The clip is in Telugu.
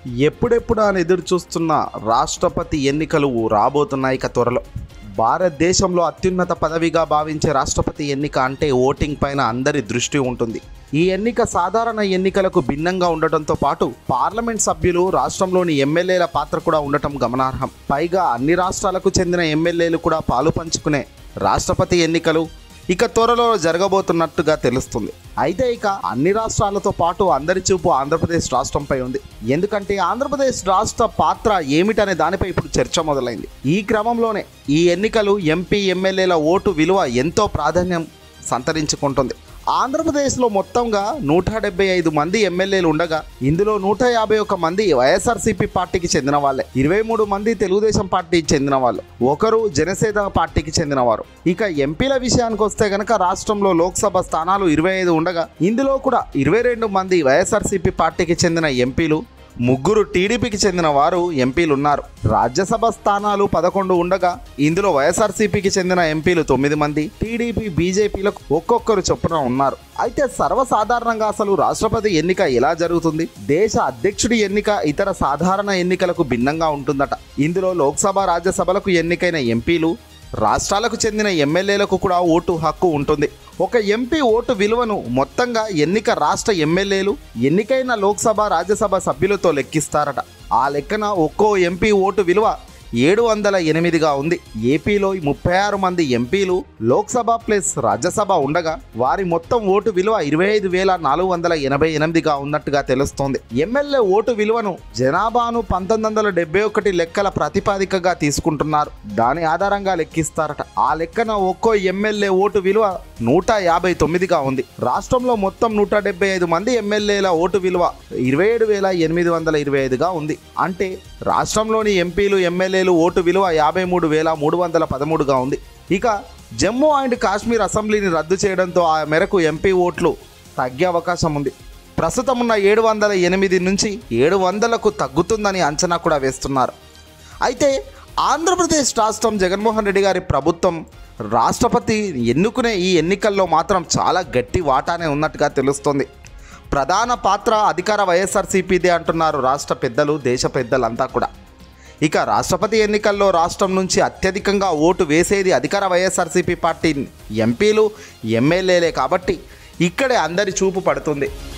ఎప్పుడెప్పుడు అని ఎదురు చూస్తున్న రాష్ట్రపతి ఎన్నికలు రాబోతున్నాయి ఇక త్వరలో భారతదేశంలో అత్యున్నత పదవిగా భావించే రాష్ట్రపతి ఎన్నిక అంటే ఓటింగ్ పైన అందరి దృష్టి ఉంటుంది ఈ ఎన్నిక సాధారణ ఎన్నికలకు భిన్నంగా ఉండటంతో పాటు పార్లమెంట్ సభ్యులు రాష్ట్రంలోని ఎమ్మెల్యేల పాత్ర కూడా ఉండటం గమనార్హం పైగా అన్ని రాష్ట్రాలకు చెందిన ఎమ్మెల్యేలు కూడా పాలు పంచుకునే రాష్ట్రపతి ఎన్నికలు ఇక త్వరలో జరగబోతున్నట్టుగా తెలుస్తుంది అయితే ఇక అన్ని రాష్ట్రాలతో పాటు అందరి చూపు ఆంధ్రప్రదేశ్ రాష్ట్రంపై ఉంది ఎందుకంటే ఆంధ్రప్రదేశ్ రాష్ట్ర పాత్ర ఏమిటనే దానిపై ఇప్పుడు చర్చ మొదలైంది ఈ క్రమంలోనే ఈ ఎన్నికలు ఎంపీ ఎమ్మెల్యేల ఓటు విలువ ఎంతో ప్రాధాన్యం సంతరించుకుంటుంది ఆంధ్రప్రదేశ్లో మొత్తంగా నూట డెబ్బై ఐదు మంది ఎమ్మెల్యేలు ఉండగా ఇందులో నూట యాభై ఒక్క మంది వైఎస్ఆర్సీపీ పార్టీకి చెందిన వాళ్ళే ఇరవై మూడు మంది తెలుగుదేశం పార్టీకి చెందిన వాళ్ళు ఒకరు జనసేన పార్టీకి చెందినవారు ఇక ఎంపీల విషయానికి వస్తే గనక రాష్ట్రంలో లోక్సభ స్థానాలు ఇరవై ఐదు ఉండగా ఇందులో కూడా ఇరవై రెండు మంది వైఎస్ఆర్సీపీ పార్టీకి చెందిన ఎంపీలు ముగ్గురు టీడీపీకి చెందిన వారు ఎంపీలు ఉన్నారు రాజ్యసభ స్థానాలు పదకొండు ఉండగా ఇందులో వైఎస్ఆర్సీపీకి చెందిన ఎంపీలు తొమ్మిది మంది టీడీపీ బీజేపీలకు ఒక్కొక్కరు చొప్పున ఉన్నారు అయితే సర్వసాధారణంగా అసలు రాష్ట్రపతి ఎన్నిక ఎలా జరుగుతుంది దేశ అధ్యక్షుడి ఎన్నిక ఇతర సాధారణ ఎన్నికలకు భిన్నంగా ఉంటుందట ఇందులో లోక్సభ రాజ్యసభలకు ఎన్నికైన ఎంపీలు రాష్ట్రాలకు చెందిన ఎమ్మెల్యేలకు కూడా ఓటు హక్కు ఉంటుంది ఒక ఎంపీ ఓటు విలువను మొత్తంగా ఎన్నిక రాష్ట్ర ఎమ్మెల్యేలు ఎన్నికైన లోక్సభ రాజ్యసభ సభ్యులతో లెక్కిస్తారట ఆ లెక్కన ఒక్కో ఎంపీ ఓటు విలువ ఏడు వందల ఎనిమిదిగా ఉంది ఏపీలో ముప్పై ఆరు మంది ఎంపీలు లోక్సభ ప్లస్ రాజ్యసభ ఉండగా వారి మొత్తం ఓటు విలువ ఇరవై ఐదు వేల నాలుగు వందల ఎనభై ఎనిమిదిగా ఉన్నట్టుగా తెలుస్తోంది ఎమ్మెల్యే ఓటు విలువను జనాభాను పంతొమ్మిది వందల డెబ్బై ఒకటి లెక్కల ప్రాతిపాదికగా తీసుకుంటున్నారు దాని ఆధారంగా లెక్కిస్తారట ఆ లెక్కన ఒక్కో ఎమ్మెల్యే ఓటు విలువ నూట యాభై తొమ్మిదిగా ఉంది రాష్ట్రంలో మొత్తం నూట డెబ్బై ఐదు మంది ఎమ్మెల్యేల ఓటు విలువ ఇరవై ఏడు వేల ఎనిమిది వందల ఇరవై ఐదుగా ఉంది అంటే రాష్ట్రంలోని ఎంపీలు ఎమ్మెల్యేలు ఓటు విలువ యాభై మూడు వేల మూడు వందల పదమూడుగా ఉంది ఇక జమ్మూ అండ్ కాశ్మీర్ అసెంబ్లీని రద్దు చేయడంతో ఆ మేరకు ఎంపీ ఓట్లు తగ్గే అవకాశం ఉంది ప్రస్తుతం ఉన్న ఏడు వందల ఎనిమిది నుంచి ఏడు వందలకు తగ్గుతుందని అంచనా కూడా వేస్తున్నారు అయితే ఆంధ్రప్రదేశ్ రాష్ట్రం జగన్మోహన్ రెడ్డి గారి ప్రభుత్వం రాష్ట్రపతి ఎన్నుకునే ఈ ఎన్నికల్లో మాత్రం చాలా గట్టి వాటానే ఉన్నట్టుగా తెలుస్తుంది ప్రధాన పాత్ర అధికార వైఎస్ఆర్సీపీదే అంటున్నారు రాష్ట్ర పెద్దలు దేశ పెద్దలంతా కూడా ఇక రాష్ట్రపతి ఎన్నికల్లో రాష్ట్రం నుంచి అత్యధికంగా ఓటు వేసేది అధికార వైఎస్ఆర్సీపీ పార్టీ ఎంపీలు ఎమ్మెల్యేలే కాబట్టి ఇక్కడే అందరి చూపు పడుతుంది